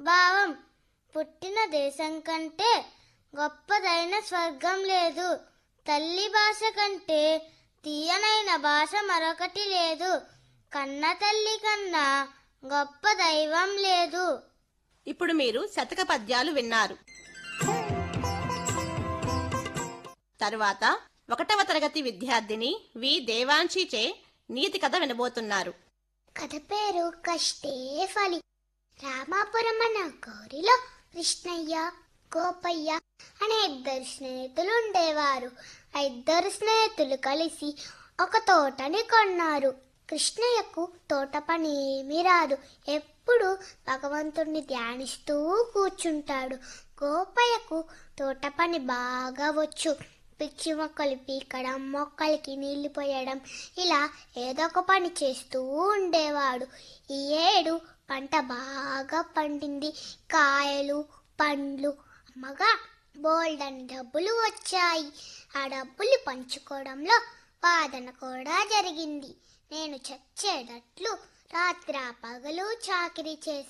భావం పుట్టిన దేశం కంటే గొప్పదైన స్వర్గం లేదు తల్లి భాష కంటే తీయనైన భాష మరొకటి లేదు కన్న తల్లి కన్నా గొప్ప దైవం లేదు ఇప్పుడు మీరు శతక పద్యాలు విన్నారు తరువాత ఒకటవ తరగతి విద్యార్థిని వి దేవాంశిచే నీతి కథ వినబోతున్నారు కథ పేరు కష్టే ఫలి రామాపురం అన్న గౌరిలో కృష్ణయ్య గోపయ్య అనే ఇద్దరు స్నేహితులు ఉండేవారు ఆ ఇద్దరు స్నేహితులు కలిసి ఒక తోటని కొన్నారు కృష్ణయ్యకు తోట పని ఏమీ రాదు ఎప్పుడు భగవంతుణ్ణి ధ్యానిస్తూ కూర్చుంటాడు గోపయ్యకు తోట పని బాగా వచ్చు పిచ్చి మొక్కలు పీకడం మొక్కలకి నీళ్లు పోయడం ఇలా ఏదో ఒక పని చేస్తూ ఉండేవాడు ఈ ఏడు పంట బాగా పండింది కాయలు పండ్లు అమ్మగా బోల్డని డబ్బులు వచ్చాయి ఆ డబ్బులు పంచుకోవడంలో వాదన కూడా జరిగింది నేను చచ్చేటట్లు రాత్రి పగలు చాకిరీ చేసి